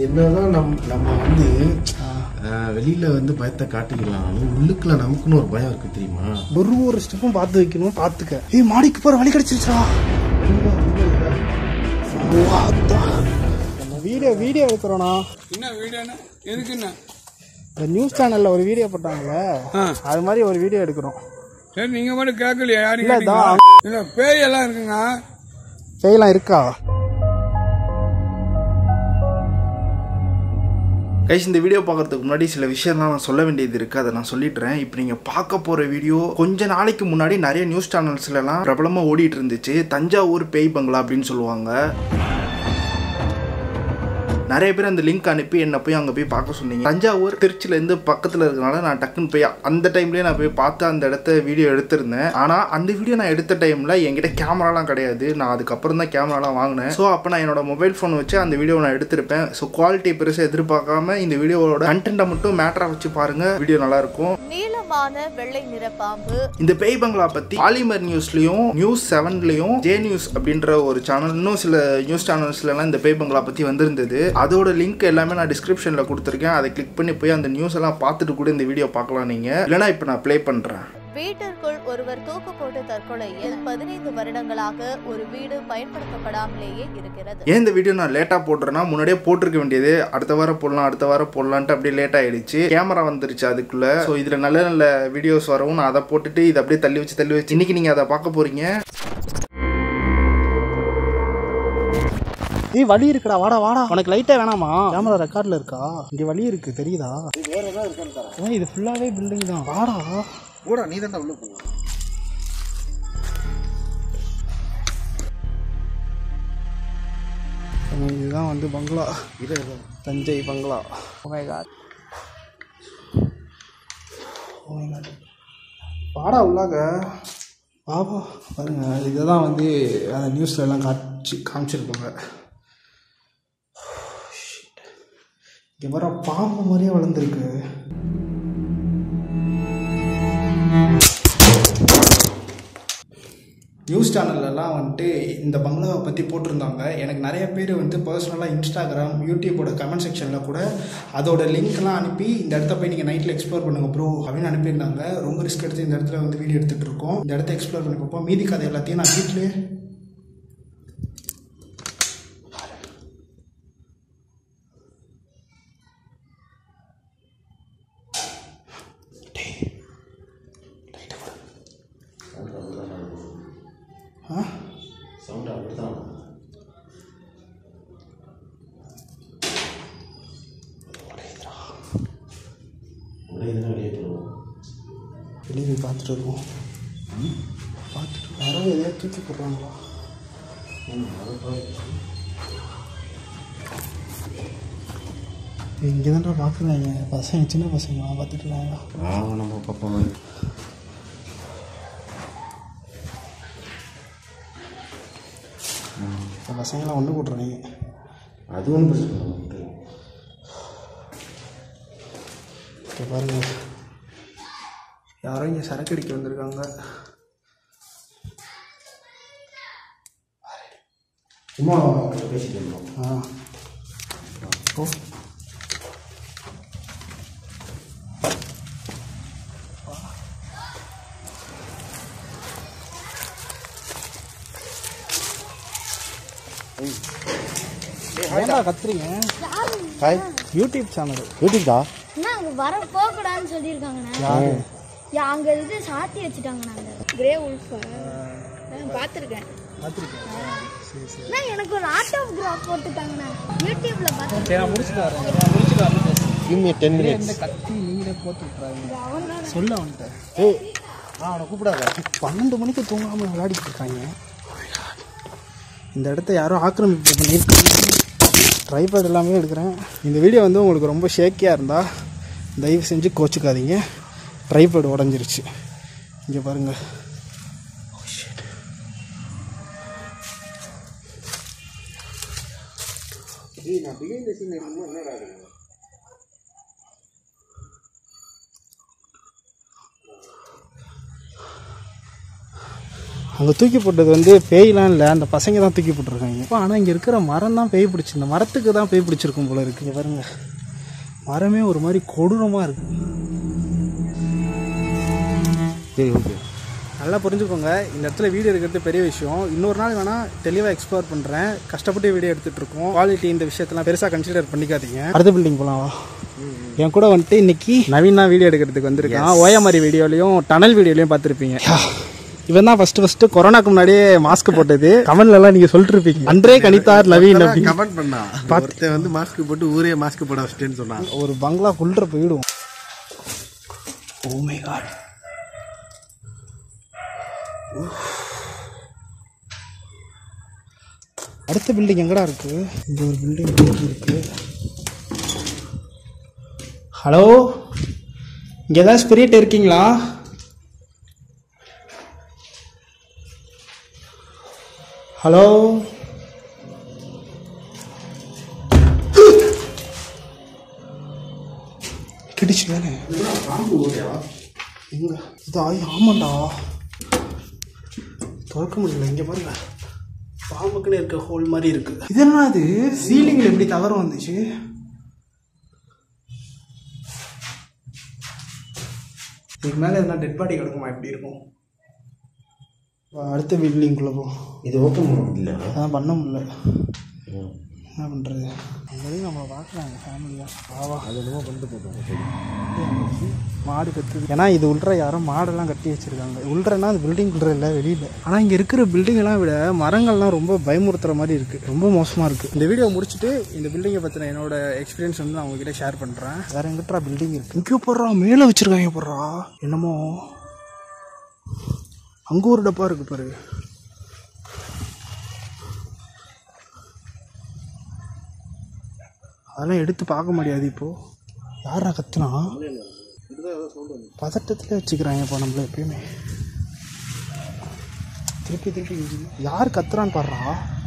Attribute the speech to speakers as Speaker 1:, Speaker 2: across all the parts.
Speaker 1: என்னதான் நம் நம்ம வந்து ஆஹ், வெளியில வந்து பயத்தை காட்டிக்கலாம்னாலும் உள்ளுக்குள்ள நமக்குன்னு ஒரு பயம் இருக்கு தெரியுமா
Speaker 2: ஒரு ஒரு ஸ்டெப்பும் பார்த்து வைக்கணும் பார்த்துக்க ஏய் மாடிக்கு போற வழி கிடைச்சிருச்சா வீடியோ வீடியோ எடுக்கிறோண்ணா
Speaker 3: என்ன வீடியோண்ணா எதுக்குண்ணா
Speaker 2: இந்த நியூஸ் சேனல்ல ஒரு வீடியோ போட்டாங்கல்ல
Speaker 3: ஆ.
Speaker 2: அது மாதிரி ஒரு வீடியோ எடுக்கிறோம்
Speaker 3: சரி நீங்க மட்டும் கேட்கலையா யாரும்
Speaker 2: இல்ல,
Speaker 3: கேட்டீங்களா? இல்ல பேய் எல்லாம் இருக்குங்க
Speaker 2: செய்யலாம் இருக்கா
Speaker 4: கைஸ் இந்த வீடியோ பார்க்கறதுக்கு முன்னாடி சில விஷயம்லாம் நான் சொல்ல வேண்டியது இருக்குது அதை நான் சொல்லிடுறேன் இப்போ நீங்கள் பார்க்க போகிற வீடியோ கொஞ்ச நாளைக்கு முன்னாடி நிறைய நியூஸ் சேனல்ஸ்லலாம் பிரபலமாக ஓடிட்டு இருந்துச்சு தஞ்சாவூர் பேய் பங்களா அப்படின்னு சொல்லுவாங்க நிறைய பேர் அந்த லிங்க் அனுப்பி என்னை போய் அங்கே போய் பார்க்க சொன்னீங்க தஞ்சாவூர் திருச்சியிலேருந்து பக்கத்தில் இருக்கனால நான் டக்குன்னு போய் அந்த டைம்லேயே நான் போய் பார்த்து அந்த இடத்த வீடியோ எடுத்திருந்தேன் ஆனால் அந்த வீடியோ நான் எடுத்த டைமில் என்கிட்ட கேமராலாம் கிடையாது நான் அதுக்கப்புறம் தான் கேமராலாம் வாங்கினேன் ஸோ அப்போ நான் என்னோட மொபைல் ஃபோன் வச்சு அந்த வீடியோ நான் எடுத்திருப்பேன் ஸோ குவாலிட்டி பெருசாக எதிர்பார்க்காம இந்த வீடியோவோட கண்டென்ட்டை மட்டும் மேட்டராக வச்சு பாருங்கள் வீடியோ நல்லாயிருக்கும்
Speaker 5: நீளமான வெள்ளை நிற பாம்பு
Speaker 4: இந்த பேய் பங்களா பத்தி பாலிமர் நியூஸ்லயும் நியூஸ் செவன்லயும் ஜே நியூஸ் அப்படின்ற ஒரு சேனல் இன்னும் சில நியூஸ் சேனல்ஸ்ல எல்லாம் இந்த பேய் பங்களா பத்தி வந்திருந்தது அதோட லிங்க் எல்லாமே நான் டிஸ்கிரிப்ஷன்ல கொடுத்துருக்கேன் அதை கிளிக் பண்ணி போய் அந்த நியூஸ் எல்லாம் பார்த்துட்டு கூட இந்த வீடியோ பார்க்கலாம் நீங்க இல்லைன்னா இப்போ நான் ப்ளே பண்றேன்
Speaker 5: வீட்டிற்குள் ஒருவர் தூக்கு போட்டு தற்கொலையில் பதினைந்து வருடங்களாக ஒரு வீடு பயன்படுத்தப்படாமலேயே இருக்கிறது
Speaker 4: ஏன் இந்த வீடியோ நான் லேட்டாக போடுறேன்னா முன்னாடியே போட்டிருக்க வேண்டியது அடுத்த வாரம் போடலாம் அடுத்த வாரம் போடலான்ட்டு அப்படியே லேட் ஆயிடுச்சு கேமரா வந்துருச்சு அதுக்குள்ள ஸோ இதில் நல்ல நல்ல வீடியோஸ் வரவும் நான் அதை போட்டுட்டு இதை அப்படியே தள்ளி வச்சு தள்ளி வச்சு இன்னைக்கு நீங்கள் அதை பார்க்க போறீங்க
Speaker 2: ஏய் வழி இருக்குடா வாடா வாடா உனக்கு லைட்டா வேணாமா கேமரா ரெக்கார்ட்ல இருக்கா இங்க வழி இருக்கு தெரியுதா
Speaker 1: வேற ஏதாவது இருக்கான்னு தரேன்
Speaker 2: ஏய், இது ஃபுல்லாவே பில்டிங் தான் வாடா
Speaker 1: கூட நீ தான் உள்ள போகணும்
Speaker 2: உம், இதுதான் வந்து பங்களா
Speaker 1: இதை இதை.
Speaker 2: தஞ்சை பங்களா ஓமை காட் வாடா உள்ளாக பாபா பாருங்க இதை தான் வந்து அந்த நியூஸ்ல எல்லாம் காட்சி காமிச்சிருப்பாங்க இங்கே வர பாம்பு மாதிரியே வளர்ந்துருக்கு நியூஸ் சேனல்லலாம் வந்துட்டு இந்த பங்களாவை பற்றி போட்டிருந்தாங்க எனக்கு நிறைய பேர் வந்து பர்சனலாக இன்ஸ்டாகிராம் யூடியூபோட கமெண்ட் செக்ஷனில் கூட அதோட லிங்க்லாம் அனுப்பி இந்த இடத்த போய் நீங்கள் நைட்டில் எக்ஸ்ப்ளோர் பண்ணுங்க ப்ரோ அப்படின்னு அனுப்பியிருந்தாங்க ரொம்ப ரிஸ்க் எடுத்து இந்த இடத்துல வந்து வீடியோ எடுத்துகிட்டு இருக்கோம் இந்த இடத்த எக்ஸ்ப்ளோர் பண்ணி பார்ப்போம் மீதி கதை எல்லாத்தையும் நான் வீட்டிலே ஆ
Speaker 1: சவுண்ட் அப்படித்தான் உடையுதுன்னா வெளியே போடுவோம்
Speaker 2: வெளியே போய் பார்த்துட்டு இருக்கோம் பார்த்துட்டு யாரோ எதையோ தூக்கி போடுறாங்களா இங்கே தான்டா பார்க்குறாங்க பசங்க சின்ன பசங்க பார்த்துட்டு இருக்காங்க
Speaker 1: ஆ நம்ம பார்ப்போம்
Speaker 2: இந்த பசங்களாம் ஒன்று கூட்டுறாங்க
Speaker 1: அது ஒன்றும் பிரச்சனை இல்லை நமக்கு.
Speaker 2: இப்போ பாருங்க யாரோ இங்கே சரக்கு அடிக்க வந்திருக்காங்க
Speaker 1: சும்மா பேசிட்டு இருந்தோம்
Speaker 2: ஆ ஓ ஏன்டா கத்துறீங்க ஹாய் யூடியூப் சேனல்
Speaker 1: யூடியூப்டா
Speaker 6: அண்ணா அங்க வர போகக்கூடாதுன்னு சொல்லியிருக்காங்கண்ணா
Speaker 2: யாரு
Speaker 6: யா, அங்க இது சாத்தி வச்சுட்டாங்கண்ணா அங்க கிரே உல்ஃப பார்த்துருக்கேன்
Speaker 2: பார்த்துருக்கேன் சரி சரி
Speaker 6: அண்ணா எனக்கு ஒரு ஆட்டோகிராஃப் போட்டுட்டாங்கண்ணா யூடியூப்ல பார்த்து
Speaker 2: சரி நான் முடிச்சுட்டு வரேன் நான் முடிச்சுட்டு வரேன்
Speaker 1: கிவ் மீ டென் மினிட்ஸ்
Speaker 2: இந்த கத்தி நீங்களே போட்டு விட்றாங்க சொல்ல அவன்கிட்ட
Speaker 1: ஏய் ஆ அவனை கூப்பிடாத
Speaker 2: பன்னெண்டு மணிக்கு தூங்காமல் விளையாடிட்டு இருக்காங்க இந்த இடத்த யாரோ ஆக்கிரமிப்பு பண்ணியிருக்காங்க ட்ரைபேட் எல்லாமே எடுக்கிறேன் இந்த வீடியோ வந்து உங்களுக்கு ரொம்ப ஷேக்கியாக இருந்தால் தயவு செஞ்சு கோச்சுக்காதீங்க ட்ரைபேட் உடஞ்சிருச்சு இங்கே பாருங்கள்
Speaker 1: ஏய் நான் பிஹைண்ட் சீன் இருக்கும்போது என்னடா இது
Speaker 2: அங்கே தூக்கி போட்டது வந்து பேய்லாம் இல்லை அந்த பசங்க தான் தூக்கி போட்டிருக்காங்க இப்போ ஆனால் இங்கே இருக்கிற மரம் தான் பேய் பிடிச்சி இந்த மரத்துக்கு தான் பேய் பிடிச்சிருக்கும் போல இருக்கு இங்க பாருங்க மரமே ஒரு மாதிரி கொடூரமாக இருக்கு
Speaker 1: சரி ஓகே
Speaker 2: நல்லா புரிஞ்சுக்கோங்க இந்த இடத்துல வீடியோ எடுக்கிறது பெரிய விஷயம் இன்னொரு நாள் வேணால் தெளிவாக எக்ஸ்ப்ளோர் பண்ணுறேன் கஷ்டப்பட்டு வீடியோ எடுத்துகிட்டு இருக்கோம் குவாலிட்டி இந்த விஷயத்தெல்லாம் பெருசாக கன்சிடர் பண்ணிக்காதீங்க அடுத்த பில்டிங் போகலாம் வா என் கூட வந்துட்டு இன்னைக்கு நவீனா வீடியோ எடுக்கிறதுக்கு வந்திருக்கான் ஓயாமரி வீடியோலையும் டனல் வீடியோலையும் பார்த்துருப்பீங்க இவன் தான் ஃபர்ஸ்ட் ஃபர்ஸ்ட் கொரோனாக்கு முன்னாடியே மாஸ்க் போட்டது கமல்ல எல்லாம் நீங்க சொல்லிட்டு இருப்பீங்க அன்றே கணித்தார் நவீன் அப்படி
Speaker 1: கமெண்ட் பண்ணா ஒருத்தன் வந்து மாஸ்க் போட்டு ஊரே மாஸ்க் போட வச்சிட்டேன்னு சொன்னான்
Speaker 2: ஒரு பங்களா குள்ற போயிடுவோம் ஓ மை காட் அடுத்த பில்டிங் எங்கடா இருக்கு இங்க ஒரு பில்டிங் இருக்கு ஹலோ இங்க ஏதாவது ஸ்பிரிட் இருக்கீங்களா ஹலோ கிடிச்சு தானே எங்க இது ஆய் ஆமாண்டா திறக்க முடியல இங்க பாருங்க பாம்புக்குன்னு இருக்க ஹோல் மாதிரி இருக்கு இது என்ன அது சீலிங்ல எப்படி தவறு வந்துச்சு இதுக்கு மேல எதனா டெட் பாடி கிடக்குமா எப்படி இருக்கும் வா, அடுத்த பில்டிங்குள்ள போ
Speaker 1: இது ஓப்பன் பண்ண முடியல
Speaker 2: அதான் பண்ண முடியல என்ன பண்ணுறது அங்கேயும் நம்மளை பார்க்குறாங்க ஃபேமிலியாக ஆவா அது என்னமோ கொண்டு போட்டோம் மாடு கத்துது ஏன்னா இது உள்ற யாரும் மாடெல்லாம் கட்டி வச்சிருக்காங்க உள்றனா அது பில்டிங் உள்ற இல்லை வெளியில் ஆனால் இங்கே இருக்கிற பில்டிங்கெல்லாம் விட மரங்கள்லாம் ரொம்ப பயமுறுத்துற மாதிரி இருக்குது ரொம்ப மோசமாக இருக்குது இந்த வீடியோ முடிச்சுட்டு இந்த பில்டிங்கை பற்றின என்னோட எக்ஸ்பீரியன்ஸ் வந்து நான் உங்ககிட்ட ஷேர் பண்ணுறேன் வேற எங்கிட்டா பில்டிங் இருக்குது இங்கே போடுறா மேலே வச்சிருக்காங்க போடுறா என்னமோ அங்கே ஒரு டப்பா இருக்கு பாரு அதெல்லாம் எடுத்து பார்க்க முடியாது இப்போ யாரா கத்துனா பதட்டத்தில் வச்சுக்கிறாங்க இப்போ நம்மள எப்பயுமே திருப்பி திருப்பி யார் கத்துறான்னு பாடுறா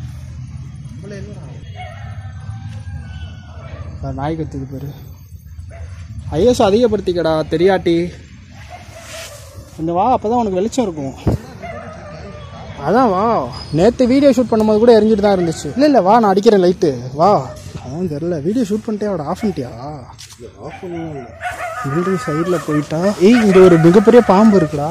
Speaker 2: பாரு, நாய் கத்துது பாரு ஐஎஸ் அதிகப்படுத்திக்கடா தெரியாட்டி கொஞ்சம் வா அப்பதான் உனக்கு வெளிச்சம் இருக்கும் அதான் வா நேற்று வீடியோ ஷூட் பண்ணும்போது கூட எரிஞ்சிட்டு தான் இருந்துச்சு இல்லை இல்லை வா நான் அடிக்கிறேன் லைட்டு வா அதான் தெரில வீடியோ ஷூட் பண்ணிட்டே அவட ஆஃப் பண்ணிட்டியா ஆஃப் பண்ணல பில்டிங் சைடில் போயிட்டா ஏய் இங்கே ஒரு மிகப்பெரிய பாம்பு இருக்குடா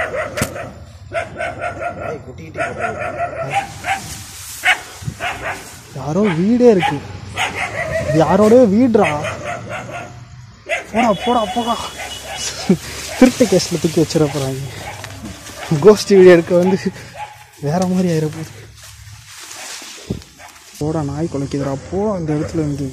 Speaker 2: யாரோ வீடே இருக்கு இது யாரோட வீடுடா போடா போடா போடா திருட்டு கேஸில் தூக்கி வச்சிட போகிறாங்க கோஸ்ட் வீடியோ எடுக்க வந்து வேற மாதிரி ஆயிர போகுது போடா நாய் குலைக்குதுடா போடா அந்த இடத்துல இருந்து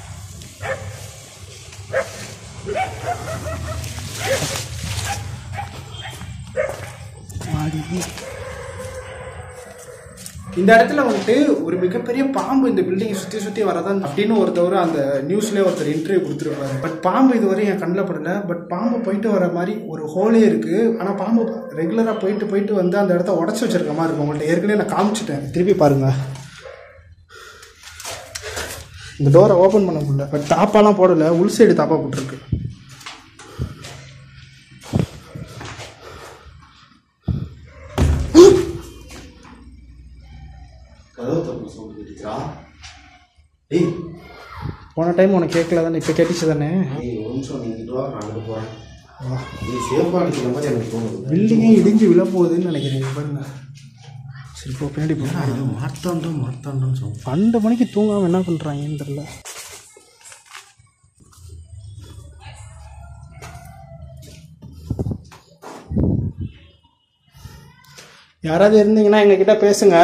Speaker 2: இந்த இடத்துல வந்துட்டு ஒரு மிகப்பெரிய பாம்பு இந்த பில்டிங்கை சுற்றி சுற்றி வரதான் அப்படின்னு ஒருத்தவர் அந்த நியூஸ்லேயே ஒருத்தர் இன்டர்வியூ கொடுத்துருப்பாரு பட் பாம்பு இதுவரை என் கண்ணில் படல பட் பாம்பு போயிட்டு வர மாதிரி ஒரு ஹோலே இருக்கு ஆனால் பாம்பு ரெகுலராக போயிட்டு போயிட்டு வந்து அந்த இடத்த உடச்சி வச்சிருக்க மாதிரி இருக்கும் உங்கள்கிட்ட ஏற்கனவே நான் காமிச்சிட்டேன் திருப்பி பாருங்க இந்த டோரை ஓப்பன் பண்ண முடியல பட் தாப்பாலாம் போடல உள் சைடு தாப்பா போட்டிருக்கு
Speaker 1: கதவு தப்பு சவுண்ட் கேட்டுச்சா ஏய்
Speaker 2: போன டைம் உனக்கு கேட்கல தானே இப்போ கேட்டுச்சு தானே
Speaker 1: ஏய் ஒரு நிமிஷம் நீ இங்கிட்டு வா நான் அங்கிட்டு போகிறேன் நீ சேஃபாக அடிக்கிற மாதிரி எனக்கு தோணுது
Speaker 2: பில்டிங்கே இடிஞ்சு விழப்போகுதுன்னு நினைக்கிறேன் இங்க பாருங்க சரி இப்போ பின்னாடி போகலாம்
Speaker 1: மார்த்தாண்டம் மார்த்தாண்டம் சொல்லுவோம்
Speaker 2: பன்னெண்டு மணிக்கு தூங்காமல் என்ன பண்ணுறாங்கன்னு தெரில யாராவது இருந்தீங்கன்னா எங்ககிட்ட பேசுங்க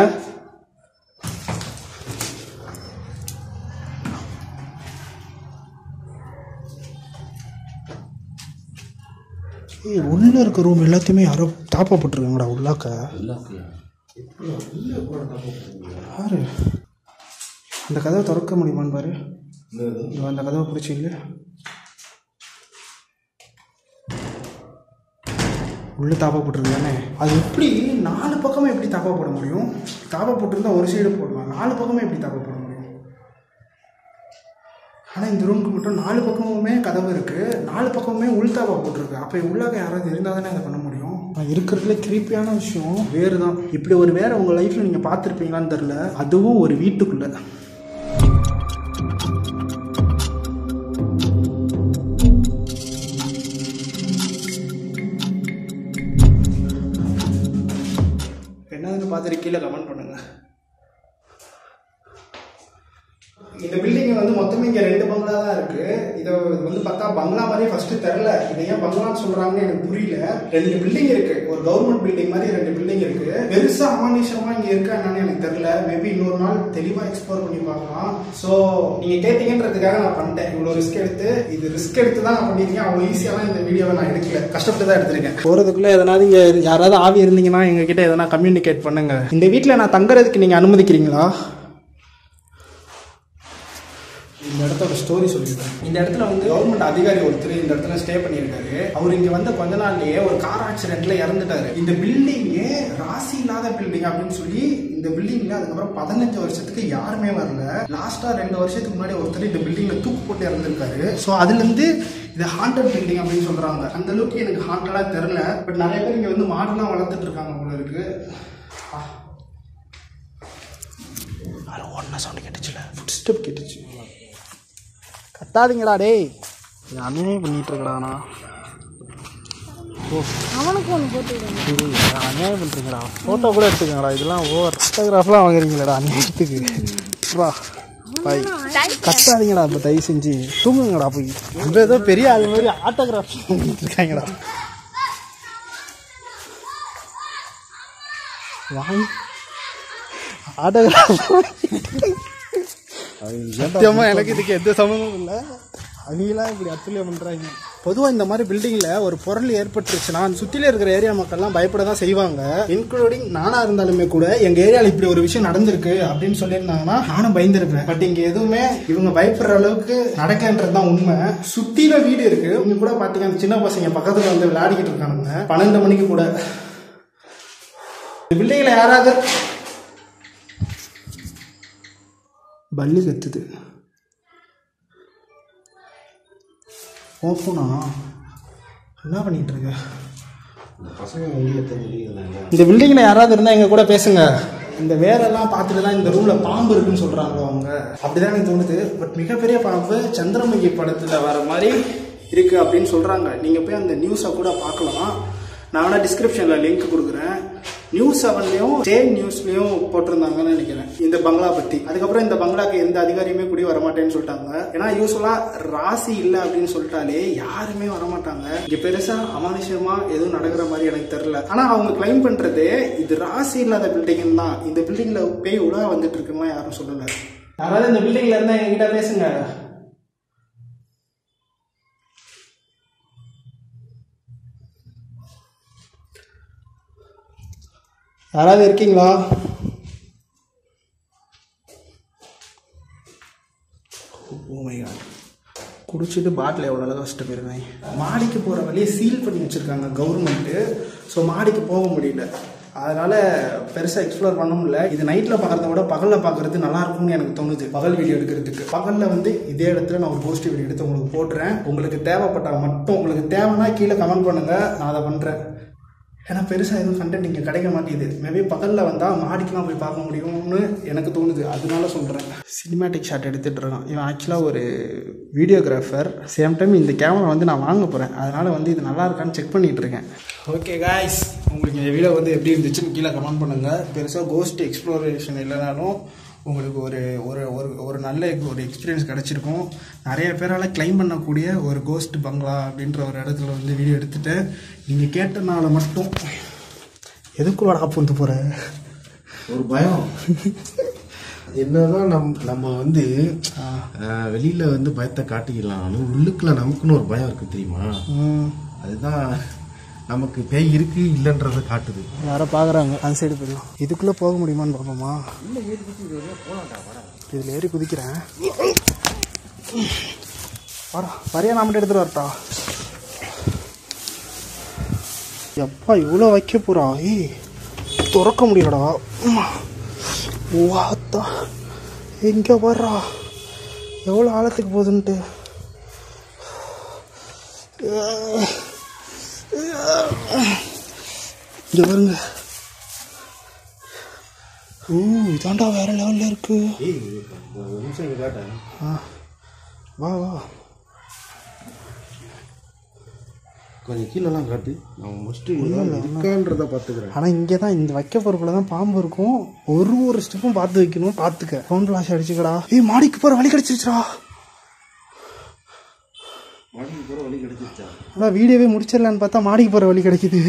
Speaker 2: ஏய் உள்ள இருக்க ரூம் எல்லாத்தையுமே யாரோ தாப்பா போட்டிருக்காங்கடா உள்ளாக்க பாரு அந்த கதவை திறக்க முடியுமான்னு பாரு இதோ அந்த கதவை பிடிச்சி இல்லை உள்ள தாப்பா போட்டிருக்கு தானே அது எப்படி நாலு பக்கமும் எப்படி தாப்பா போட முடியும் தாப்பா போட்டிருந்தா ஒரு சைடு போடலாம் நாலு பக்கமும் எப்படி தாப்பா போட முடியும் ஆனால் இந்த ரூமுக்கு மட்டும் நாலு பக்கமுமே கதவு இருக்குது நாலு பக்கமுமே உள் தாப்பா போட்டிருக்கு அப்போ உள்ளாக யாராவது இருந்தால் தானே அதை பண்ண முடியும் இருக்கிறதுல கிரீப்பியான விஷயம் வேறு தான் இப்படி ஒரு வேற உங்கள் லைஃப்பில் நீங்கள் பார்த்துருப்பீங்களான்னு தெரில அதுவும் ஒரு வீட்டுக்குள்ளே என்னதுன்னு பார்த்துட்டு கீழே கமெண்ட் பண்ணுங்க இந்த பில்டிங் வந்து மொத்தமே இங்க ரெண்டு பங்களா தான் இருக்கு இதை வந்து பார்த்தா பங்களா மாதிரியே ஃபர்ஸ்ட் தெரில இதை ஏன் பங்களான்னு சொல்றாங்கன்னு எனக்கு புரியல ரெண்டு பில்டிங் இருக்கு ஒரு கவர்மெண்ட் பில்டிங் மாதிரி ரெண்டு பில்டிங் இருக்கு பெருசா அமானுஷமா இங்க இருக்கா என்னன்னு எனக்கு தெரியல மேபி இன்னொரு நாள் தெளிவா எக்ஸ்ப்ளோர் பண்ணி பார்க்கலாம் ஸோ நீங்க கேட்டீங்கன்றதுக்காக நான் பண்ணிட்டேன் இவ்வளவு ரிஸ்க் எடுத்து இது ரிஸ்க் எடுத்து தான் நான் பண்ணிருக்கேன் அவ்வளவு ஈஸியாலாம் இந்த வீடியோவை நான் எடுக்கல கஷ்டப்பட்டு தான் எடுத்திருக்கேன் போறதுக்குள்ள எதனாவது இங்க யாராவது ஆவி இருந்தீங்கன்னா எங்க கிட்ட எதனா கம்யூனிகேட் பண்ணுங்க இந்த வீட்டில் நான் தங்குறதுக்கு நீங்க அனுமதிக்கிறீங்களா இந்த இடத்தோட ஸ்டோரி சொல்லிடுறேன் இந்த இடத்துல வந்து கவர்மெண்ட் அதிகாரி ஒருத்தர் இந்த இடத்துல ஸ்டே பண்ணியிருக்காரு அவர் இங்க வந்த கொஞ்ச நாள்லயே ஒரு கார் ஆக்சிடென்ட்ல இறந்துட்டாரு இந்த பில்டிங்கே ராசி இல்லாத பில்டிங் அப்படின்னு சொல்லி இந்த பில்டிங்ல அதுக்கப்புறம் பதினஞ்சு வருஷத்துக்கு யாருமே வரல லாஸ்டா ரெண்டு வருஷத்துக்கு முன்னாடி ஒருத்தர் இந்த பில்டிங்ல தூக்கு போட்டு இறந்துருக்காரு ஸோ அதுல இருந்து இது ஹாண்டட் பில்டிங் அப்படின்னு சொல்றாங்க அந்த அளவுக்கு எனக்கு ஹாண்டடா தெரியல பட் நிறைய பேர் இங்க வந்து மாடெல்லாம் வளர்த்துட்டு இருக்காங்க போல இருக்கு அதில் ஒன்றா சவுண்ட் கேட்டுச்சுல ஃபுட் ஸ்டெப் கேட்டுச்சு கத்தாதீங்கடா டேய் இது அண்ணனே பண்ணிட்டு இருக்கடாண்ணா
Speaker 6: அவனுக்கு ஒன்று போட்டு விடுங்க
Speaker 2: சரி அநியாயம் பண்ணுறீங்கடா ஃபோட்டோ கூட எடுத்துக்கங்கடா இதெல்லாம் ஓவர் ஃபோட்டோகிராஃப்லாம் வாங்குறீங்களடா அநியாயத்துக்கு வா பாய் கத்தாதீங்கடா இப்போ தயவு செஞ்சு தூங்குங்கடா போய் நம்ம ஏதோ பெரிய ஆள் மாதிரி ஆட்டோகிராஃப் பண்ணிட்டு இருக்காங்கடா வாங்கி ஆட்டோகிராஃப் சத்தியமா எனக்கு இதுக்கு எந்த சம்மந்தமும் இல்லை அவங்களாம் இப்படி அத்துலியம் பண்றாங்க பொதுவாக இந்த மாதிரி பில்டிங்ல ஒரு பொருள் ஏற்பட்டுருச்சுன்னா சுற்றில இருக்கிற ஏரியா மக்கள்லாம் பயப்பட தான் செய்வாங்க இன்க்ளூடிங் நானா இருந்தாலுமே கூட எங்க ஏரியாவில் இப்படி ஒரு விஷயம் நடந்திருக்கு அப்படின்னு சொல்லியிருந்தாங்கன்னா நானும் பயந்துருப்பேன் பட் இங்க எதுவுமே இவங்க பயப்படுற அளவுக்கு நடக்கன்றது தான் உண்மை சுத்தில வீடு இருக்கு இங்க கூட பாத்தீங்கன்னா அந்த சின்ன பசங்க பக்கத்துல வந்து விளையாடிக்கிட்டு இருக்கானுங்க பன்னெண்டு மணிக்கு கூட இந்த பில்டிங்ல யாராவது பல்லி கத்துது ஓப்பனா என்ன பண்ணிட்டு இருக்க
Speaker 1: பசங்க வெளியே தெரிஞ்சுக்கிறாங்க
Speaker 2: இந்த பில்டிங்ல யாராவது இருந்தா எங்க கூட பேசுங்க இந்த வேலையெல்லாம் பார்த்துட்டு தான் இந்த ரூம்ல பாம்பு இருக்குன்னு சொல்றாங்க அவங்க அப்படிதான் எனக்கு தோணுது பட் மிகப்பெரிய பாம்பு சந்திரமுகி படத்துல வர மாதிரி இருக்கு அப்படின்னு சொல்றாங்க நீங்க போய் அந்த நியூஸை கூட பார்க்கலாம் நான் வேணா டிஸ்கிரிப்ஷன்ல லிங்க் கொடுக்குறேன் நியூஸ் செவன்லயும் ஸ்டேட் நியூஸ்லயும் போட்டிருந்தாங்கன்னு நினைக்கிறேன் இந்த பங்களா பத்தி அதுக்கப்புறம் இந்த பங்களாக்கு எந்த அதிகாரியுமே குடி வரமாட்டேன்னு சொல்லிட்டாங்க ஏன்னா யூஸ்வலா ராசி இல்ல அப்படின்னு சொல்லிட்டாலே யாருமே வரமாட்டாங்க இங்க பெருசா அமானுஷமா எதுவும் நடக்கிற மாதிரி எனக்கு தெரியல ஆனா அவங்க கிளைம் பண்றது இது ராசி இல்லாத பில்டிங் தான் இந்த பில்டிங்ல பேய் உலா வந்துட்டு இருக்குன்னா யாரும் சொல்லல யாராவது இந்த பில்டிங்ல இருந்தா எங்ககிட்ட பேசுங்க யாராவது இருக்கீங்களா ஓ மை காட் குடிச்சிட்டு பாட்டில் எவ்வளோ அழகாக வச்சுட்டு போயிருக்காங்க மாடிக்கு போகிற வழியை சீல் பண்ணி வச்சுருக்காங்க கவர்மெண்ட்டு ஸோ மாடிக்கு போக முடியல அதனால பெருசாக எக்ஸ்ப்ளோர் பண்ண முடியல இது நைட்டில் பார்க்குறத விட பகலில் பார்க்குறது நல்லா இருக்கும்னு எனக்கு தோணுது பகல் வீடியோ எடுக்கிறதுக்கு பகலில் வந்து இதே இடத்துல நான் ஒரு போஸ்ட் வீடியோ எடுத்து உங்களுக்கு போட்டுறேன் உங்களுக்கு தேவைப்பட்டால் மட்டும் உங்களுக்கு தேவைன்னா கீழே கமெண்ட் பண்ணுங்கள் நான் அதை பண்ணுறேன் ஏன்னா பெருசாக எதுவும் கண்டென்ட் இங்கே கிடைக்க மாட்டேங்குது மேபி பகலில் வந்தால் மாடிக்கெலாம் போய் பார்க்க முடியும்னு எனக்கு தோணுது அதனால சொல்கிறேன் சினிமேட்டிக் ஷாட் எடுத்துகிட்டு இருக்கான் இவன் ஆக்சுவலாக ஒரு வீடியோகிராஃபர் சேம் டைம் இந்த கேமரா வந்து நான் வாங்க போகிறேன் அதனால் வந்து இது நல்லா இருக்கான்னு செக் பண்ணிகிட்டு இருக்கேன் ஓகே காய்ஸ் உங்களுக்கு இந்த வீடியோ வந்து எப்படி இருந்துச்சுன்னு கீழே கமெண்ட் பண்ணுங்கள் பெருசாக கோஸ்ட் எக்ஸ்ப்ளோரேஷன் இல்லைனாலும் உங்களுக்கு ஒரு ஒரு ஒரு ஒரு நல்ல ஒரு எக்ஸ்பீரியன்ஸ் கிடச்சிருக்கும் நிறைய பேரால் கிளைம் பண்ணக்கூடிய ஒரு கோஸ்ட் பங்களா அப்படின்ற ஒரு இடத்துல வந்து வீடியோ எடுத்துட்டு நீங்கள் கேட்டனால மட்டும் எதுக்குள்ளடா பூந்து போகிற
Speaker 1: ஒரு பயம் என்னதான் நம் நம்ம வந்து ஆஹ், வெளியில வந்து பயத்தை காட்டிக்கலாம்னு உள்ளுக்குள்ள நமக்குன்னு ஒரு பயம் இருக்கு தெரியுமா அதுதான் நமக்கு பேய் இருக்கு இல்லைன்றதை காட்டுது
Speaker 2: யாரோ பார்க்குறாங்க அந்த சைடு போயிடலாம் இதுக்குள்ளே போக முடியுமான்னு பார்ப்போமா இதில் ஏறி குதிக்கிறேன் வரா வரையா நான் மட்டும் எடுத்துகிட்டு வரட்டா எப்பா இவ்வளோ வைக்க போறா ஏய் திறக்க முடியலடா வாத்தா எங்கே வர்றா எவ்வளோ ஆழத்துக்கு போகுதுன்ட்டு இங்கே பாருங்க ஓ இதாண்டா வேற லெவலில் இருக்கு
Speaker 1: ஏய் ஒரு நிமிஷம் இங்க காட்டேன்
Speaker 2: ஆ வா வா
Speaker 1: கொஞ்சம் கீழெல்லாம் காட்டு நான் முடிச்சுட்டு இருக்கான்றத பார்த்துக்கிறேன்
Speaker 2: ஆனால் இங்கே தான் இந்த வைக்க பொறுப்பில் தான் பாம்பு இருக்கும் ஒரு ஒரு ஸ்டெப்பும் பார்த்து வைக்கணும் பார்த்துக்க ஃபோன் ஃப்ளாஷ் அடிச்சுக்கடா ஏய் மாடிக்கு போகிற வழி கிடச்சிருச்சுடா
Speaker 1: மாடிக்கு போகிற வழி கிடைச்சிருச்சா
Speaker 2: ஆனால் வீடியோவே முடிச்சிடலான்னு பார்த்தா மாடிக்கு போகிற வழி கிடைக்குது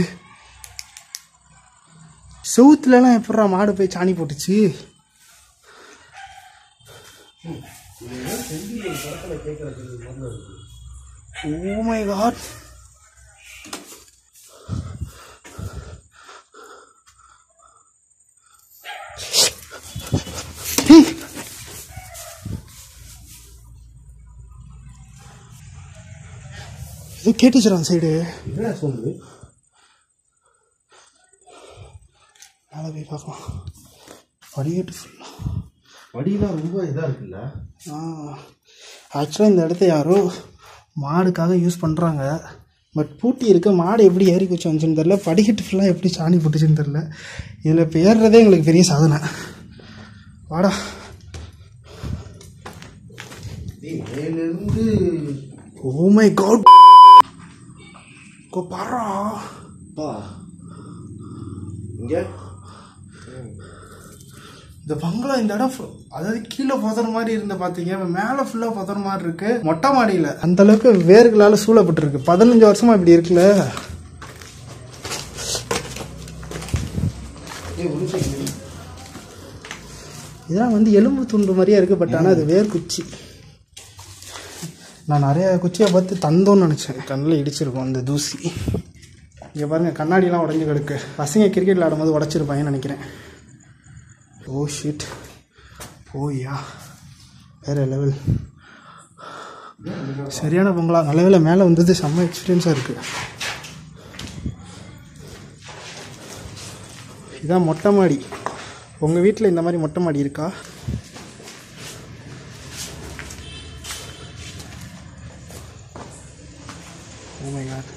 Speaker 2: செவுத்துலலாம் எப்படா மாடு போய் சாணி போட்டுச்சு ஓ மை காட் ஏதோ கேட்டுச்சுடா சைடு
Speaker 1: என்ன சொல்லுது
Speaker 2: மேலே போய் பார்க்கலாம் படிக்கட்டு ஃபுல்லாக
Speaker 1: வடியெல்லாம் ரொம்ப இதாக இருக்குல்ல
Speaker 2: ஆக்சுவலாக இந்த இடத்த யாரோ மாடுக்காக யூஸ் பண்ணுறாங்க பட் பூட்டி இருக்க மாடு எப்படி ஏறி குச்சி வந்துச்சுன்னு தெரில படிக்கட்டு ஃபுல்லாக எப்படி சாணி போட்டுச்சுன்னு தெரில இதில் இப்போ ஏறுறதே எங்களுக்கு பெரிய சாதனை வாடா
Speaker 1: டேய் மேலேருந்து
Speaker 2: ஓ மை காட் கோ பாரா
Speaker 1: பா இங்கே
Speaker 2: இந்த பங்களா இந்த இடம் full- அதாவது கீழே புதற மாதிரி இருந்த பார்த்தீங்க இப்ப மேலே ஃபுல்லாக புதற மாதிரி இருக்கு மொட்டை மாடியில் அந்த அளவுக்கு வேர்களால் சூழப்பட்டிருக்கு பதினஞ்சு வருஷமா இப்படி இருக்குல்ல
Speaker 1: ஏய் ஒரு நிமிஷம் இரு.
Speaker 2: இதெல்லாம் வந்து எலும்பு துண்டு மாதிரியே இருக்கு பட் ஆனால் அது வேர் குச்சி நான் நிறைய குச்சியை பார்த்து தந்தோன்னு நினச்சேன் கண்ணில் இடிச்சிருக்கோம் அந்த தூசி இங்கே பாருங்க கண்ணாடிலாம் உடஞ்சி கிடக்கு பசங்க கிரிக்கெட் விளையாடும்போது உடச்சிருப்பாங்கன்னு நினைக்கிறேன் ஓ ஷிட் ஓயா வேற லெவல் சரியான பொங்கலா நல்ல வேளை மேலே வந்தது செம்ம எக்ஸ்பீரியன்ஸாக இருக்குது இதான் மொட்டை மாடி உங்கள் வீட்டில் இந்த மாதிரி மொட்டை மாடி இருக்கா Oh my god.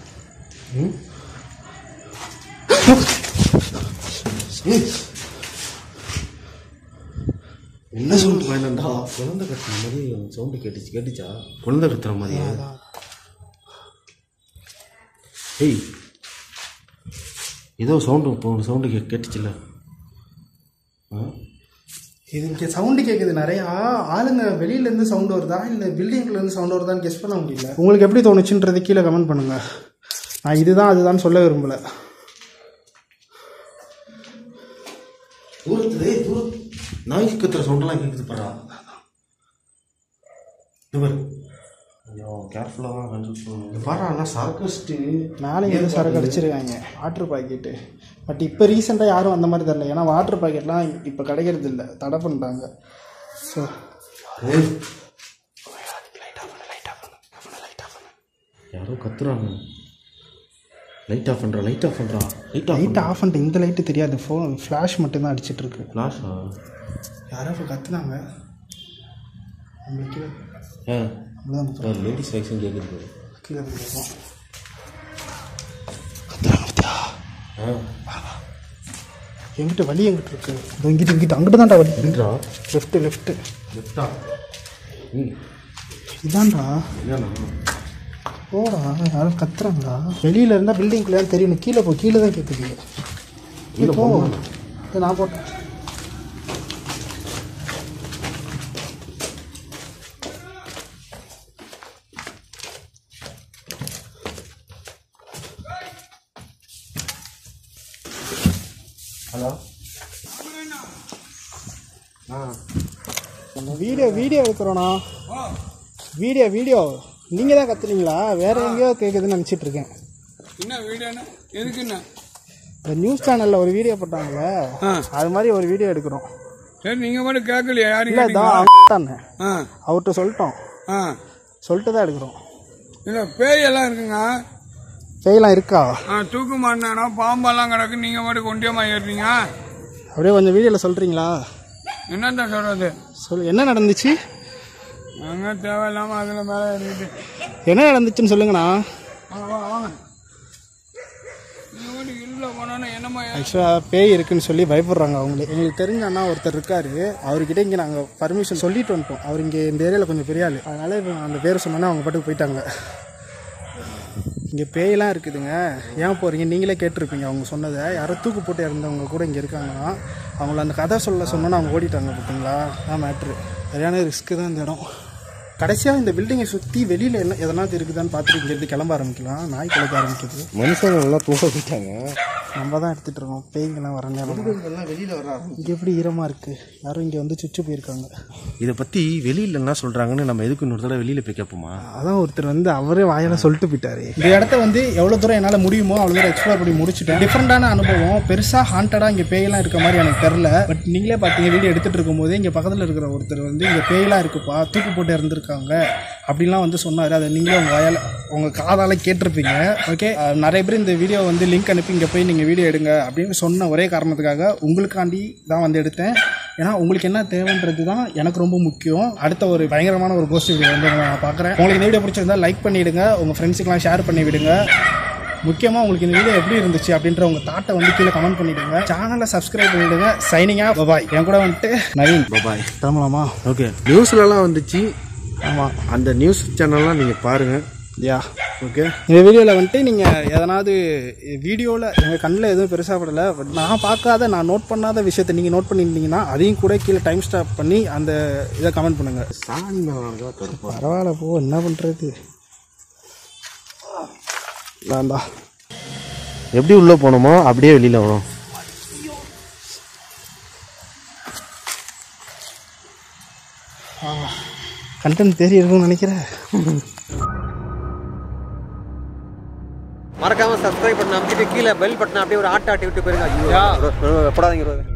Speaker 1: என்ன சவுண்ட் பயணம்டா குழந்தை கத்துற மாதிரி சவுண்டு கேட்டுச்சு கேட்டுச்சா குழந்தை கத்துற மாதிரியா ஏய் ஏதோ சவுண்டு இப்போ சவுண்டு கே கேட்டுச்சுல்ல ஆ
Speaker 2: இது இங்கே சவுண்டு கேட்குது நிறையா ஆளுங்க வெளியிலேருந்து சவுண்டு வருதா இல்லை பில்டிங்லேருந்து சவுண்டு வருதான்னு கெஸ் பண்ண முடியல உங்களுக்கு எப்படி தோணுச்சுன்றது கீழே கமெண்ட் பண்ணுங்க நான் இதுதான் அதுதான் சொல்ல விரும்பல
Speaker 1: தூரத்துல ஏய் தூரத்து நாய்க்கு கத்துற சவுண்டெல்லாம் கேட்குது பாரா இவர் ஐயோ கேர்ஃபுல்லாக தான் கன்சல்ட் பண்ணணும் பாரா ஆனால் சரக்கஸ்ட்டு
Speaker 2: மேலே இருந்து சரக்கு அடிச்சிருக்காங்க வாட்டர் பாக்கெட்டு பட் இப்போ ரீசெண்டாக யாரும் அந்த மாதிரி தரல ஏன்னா வாட்டர் பாக்கெட்லாம் இப்போ கிடைக்கிறது இல்லை தடை பண்ணிட்டாங்க ஸோ
Speaker 1: யாரோ கத்துறாங்க லைட் ஆஃப் பண்ணுறா லைட் ஆஃப் பண்ணுறா லைட் ஆஃப்
Speaker 2: லைட் ஆஃப் பண்ணிட்டு இந்த லைட்டு தெரியாது ஃபோன் ஃப்ளாஷ் மட்டும்தான் அடிச்சிட்டு இருக்கு
Speaker 1: ஃப்ளாஷா
Speaker 2: யாரோ இப்போ கத்துனாங்க நம்மளுக்கு
Speaker 1: ஆ
Speaker 2: நம்மளதான்
Speaker 1: ஒரு லேடிஸ் வேக்சின் கேட்குது
Speaker 2: கீழே போய் கேட்போம்
Speaker 1: ஆ
Speaker 2: எங்கிட்ட வழி எங்கிட்ட இருக்கு இதோ இங்கிட்டு இங்கிட்டு அங்கிட்டு தான்டா வழி
Speaker 1: என்னடா
Speaker 2: லெஃப்ட்டு லெஃப்ட்டு
Speaker 1: லெஃப்டா ம்
Speaker 2: இதான்டா
Speaker 1: என்னண்ணா
Speaker 2: போடா யாரும் கத்துறாங்களா வெளியில இருந்தால் பில்டிங்குள்ளே தெரியும் நீ கீழே போ கீழே தான் கேட்குது கீழே போ இது நான் போட்டேன்
Speaker 1: ஹலோ ஆ
Speaker 2: நம்ம வீடியோ வீடியோ எடுக்கிறோண்ணா வீடியோ வீடியோ நீங்கள் தான் கத்துறீங்களா வேற எங்கேயோ கேட்குதுன்னு நினச்சிட்டு இருக்கேன்
Speaker 3: என்ன வீடியோண்ணா எதுக்குண்ணா
Speaker 2: இந்த நியூஸ் சேனலில் ஒரு வீடியோ போட்டாங்களே
Speaker 3: ஆ.
Speaker 2: அது மாதிரி ஒரு வீடியோ எடுக்கிறோம்
Speaker 3: சரி நீங்கள் மட்டும் கேட்கலையா யாரும்
Speaker 2: இல்லை
Speaker 3: கேட்டீங்களா?
Speaker 2: தான் தானே
Speaker 3: ஆ
Speaker 2: அவர்கிட்ட சொல்லிட்டோம்
Speaker 3: ஆ
Speaker 2: சொல்லிட்டு தான் எடுக்கிறோம்
Speaker 3: இல்லை பேய் எல்லாம் இருக்குங்க
Speaker 2: பேயெல்லாம் இருக்கா
Speaker 3: ஆ தூக்கு மாட்டினா பாம்பெல்லாம் கிடக்கு நீங்கள் மட்டும் கொண்டியமாக ஏறுறீங்க
Speaker 2: அப்படியே கொஞ்சம் வீடியோவில் சொல்கிறீங்களா
Speaker 3: என்னத்த சொல்கிறது
Speaker 2: சொல் என்ன நடந்துச்சு
Speaker 3: நாங்கள் தேவையில்லாமல் அதில் மேலே ஏறிக்கிட்டு
Speaker 2: என்ன நடந்துச்சுன்னு சொல்லுங்கண்ணா
Speaker 3: வாங்க வாங்க வாங்க நீங்கள் மட்டும் இருளில் போனோன்னா என்ன கொண்டியம்மா
Speaker 2: ஆக்சுவலாக பேய் இருக்குன்னு சொல்லி பயப்படுறாங்க அவங்களே எங்களுக்கு தெரிஞ்ச அண்ணா ஒருத்தர் இருக்காரு அவர்கிட்ட இங்கே நாங்கள் பர்மிஷன் சொல்லிட்டு வந்துட்டோம் அவர் இங்கே இந்த ஏரியாவில் கொஞ்சம் பெரிய ஆள் அதனால இப்போ அந்த பேரை சொன்னோன்னே அவங்க பாட்டுக்கு போயிட்டாங்க இங்கே பேயெல்லாம் இருக்குதுங்க ஏன் போகிறீங்க நீங்களே கேட்டிருப்பீங்க அவங்க சொன்னதை யாரோ தூக்கு போட்டு இறந்தவங்க கூட இங்கே இருக்காங்கன்னா அவங்கள அந்த கதை சொல்ல சொன்னோன்னா அவங்க ஓடிட்டாங்க பார்த்தீங்களா அதான் மேட்ரு சரியான ரிஸ்க்கு தான் இந்த இடம் கடைசியாக இந்த பில்டிங்கை சுற்றி வெளியில் என்ன எதனாவது இருக்குதான்னு பார்த்துட்டு இங்கேருந்து கிளம்ப ஆரம்பிக்கலாம் நாய் கிளம்ப ஆரம்பிக்குது
Speaker 1: மனுஷங்க எல்லாம் தூங்க போயிட்டாங்க
Speaker 2: நம்ம தான் எடுத்துகிட்டு இருக்கோம் பேய்ங்கெல்லாம் வர நேரம்
Speaker 1: எல்லாம் வெளியில வர
Speaker 2: இங்கே எப்படி ஈரமாக இருக்குது யாரும் இங்கே வந்து சுச்சு போயிருக்காங்க
Speaker 1: இதை பத்தி வெளியில என்ன சொல்றாங்கன்னு நம்ம எதுக்கு இன்னொரு தடவை வெளியில போய் கேட்போமா
Speaker 2: அதான் ஒருத்தர் வந்து அவரே வாயால சொல்லிட்டு போயிட்டாரு இந்த இடத்த வந்து எவ்வளோ தூரம் என்னால் முடியுமோ அவ்வளோ தூரம் எக்ஸ்ப்ளோர் பண்ணி முடிச்சுட்டேன் டிஃப்ரெண்டான அனுபவம் பெருசாக ஹாண்டடாக இங்கே பேயெல்லாம் இருக்க மாதிரி எனக்கு தெரில பட் நீங்களே பார்த்தீங்க வீடியோ எடுத்துகிட்டு இருக்கும்போது இங்கே பக்கத்தில் இருக்கிற ஒருத்தர் வந்து இங்கே பேயெல்லாம் இருக்குப்பா தூக்கு போட்டு இறந்துருக்காங்க அப்படின்லாம் வந்து சொன்னார் அதை நீங்களே உங்கள் வாயால் உங்கள் காதால் கேட்டிருப்பீங்க ஓகே நிறைய பேர் இந்த வீடியோ வந்து லிங்க் அனுப்பி இங்கே போய் நீங்கள் வீடியோ எடுங்க அப்படின்னு சொன்ன ஒரே காரணத்துக்காக உங்களுக்காண்டி தான் வந்து எடுத்தேன் ஏன்னா உங்களுக்கு என்ன தேவைன்றது தான் எனக்கு ரொம்ப முக்கியம் அடுத்த ஒரு பயங்கரமான ஒரு போஸ்ட் வீடியோ வந்து நான் பார்க்குறேன் உங்களுக்கு இந்த வீடியோ பிடிச்சிருந்தா லைக் பண்ணிவிடுங்க உங்கள் ஃப்ரெண்ட்ஸுக்கெலாம் ஷேர் பண்ணி விடுங்க முக்கியமாக உங்களுக்கு இந்த வீடியோ எப்படி இருந்துச்சு அப்படின்ற உங்கள் தாட்டை வந்து கீழே கமெண்ட் பண்ணிவிடுங்க சேனலை சப்ஸ்கிரைப் பண்ணிவிடுங்க சைனிங்காக பாய் என் கூட வந்துட்டு நவீன்
Speaker 1: பாய்
Speaker 2: கிளம்பலாமா
Speaker 1: ஓகே நியூஸ்லலாம் வந்துச்சு
Speaker 2: ஆமாம்
Speaker 1: அந்த நியூஸ் சேனல்லாம் நீங்க பாருங்க
Speaker 2: யா
Speaker 1: ஓகே
Speaker 2: இந்த வீடியோவில் வந்துட்டு நீங்கள் எதனாவது வீடியோவில் எங்கள் கண்ணில் எதுவும் பெருசாக படலை பட் நான் பார்க்காத நான் நோட் பண்ணாத விஷயத்தை நீங்கள் நோட் பண்ணியிருந்தீங்கன்னா அதையும் கூட கீழே டைம் ஸ்டாப் பண்ணி அந்த இதை கமெண்ட் பண்ணுங்கள்
Speaker 1: சாணி மேலே கருப்பா
Speaker 2: பரவாயில்ல போ என்ன பண்ணுறது வேண்டா
Speaker 1: எப்படி உள்ள போனோமோ அப்படியே வெளியில வரும்
Speaker 2: கண்டென்ட் தெரிய இருக்கும்னு நினைக்கிறேன்
Speaker 7: மறக்காம சப்ஸ்கிரைப் பண்ண அமைச்சிட்டு கீழே பெல் பட்டன் அப்படியே ஒரு ஆட்ட ஆட்டி விட்டு போயிருங்க ஐயோ போடாதீங்க